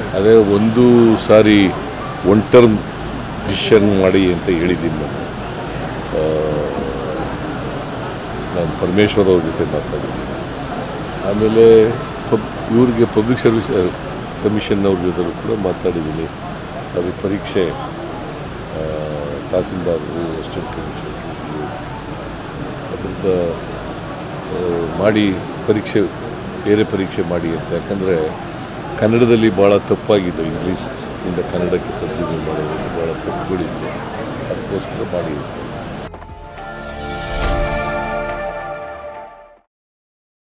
ಅದೇ ಒಂದು ಸಾರಿ one term decision ಮಾಡಿ ಅಂತ ಹೇಳಿದ್ದೀನಿ ನಾನು ಆ, ನಾನು ಪರಮೇಶ್ವರ್ ಅವ್ರ ಜೊತೆ ಮಾತಾಡಿದ್ದೀನಿ ಆಮೇಲೆ ಪಬ್ ಇವ್ರಿಗೆ ಪಬ್ಲಿಕ್ ಸರ್ವಿಸ್ ಕಮಿಷನ್ ಅವ್ರ ಜೊತೆ ಕೂಡ ಮಾತಾಡಿದ್ದೀನಿ ಅದಕ್ಕೆ ಪರೀಕ್ಷೆ ಆ, ತಹಸೀಲ್ದಾರರು ಅಸಿಸ್ಟೆಂಟ್ ಕಮಿಷನರ್ ಅದರಿಂದ ಆ, ಮಾಡಿ ಪರೀಕ್ಷೆ ಬೇರೆ ಪರೀಕ್ಷೆ ಮಾಡಿ ಅಂತ ಯಾಕಂದರೆ ಕನ್ನಡದಲ್ಲಿ ಭಾಳ ತಪ್ಪಾಗಿದೆ ಇಂಗ್ಲೀಷ್ ಇಂದ ಕನ್ನಡಕ್ಕೆ ತರ್ಜುಮೆ ಮಾಡೋದು ಭಾಳ ತಪ್ಪುಗಳಿದೆ ಅದಕ್ಕೋಸ್ಕರ ಮಾಡಿ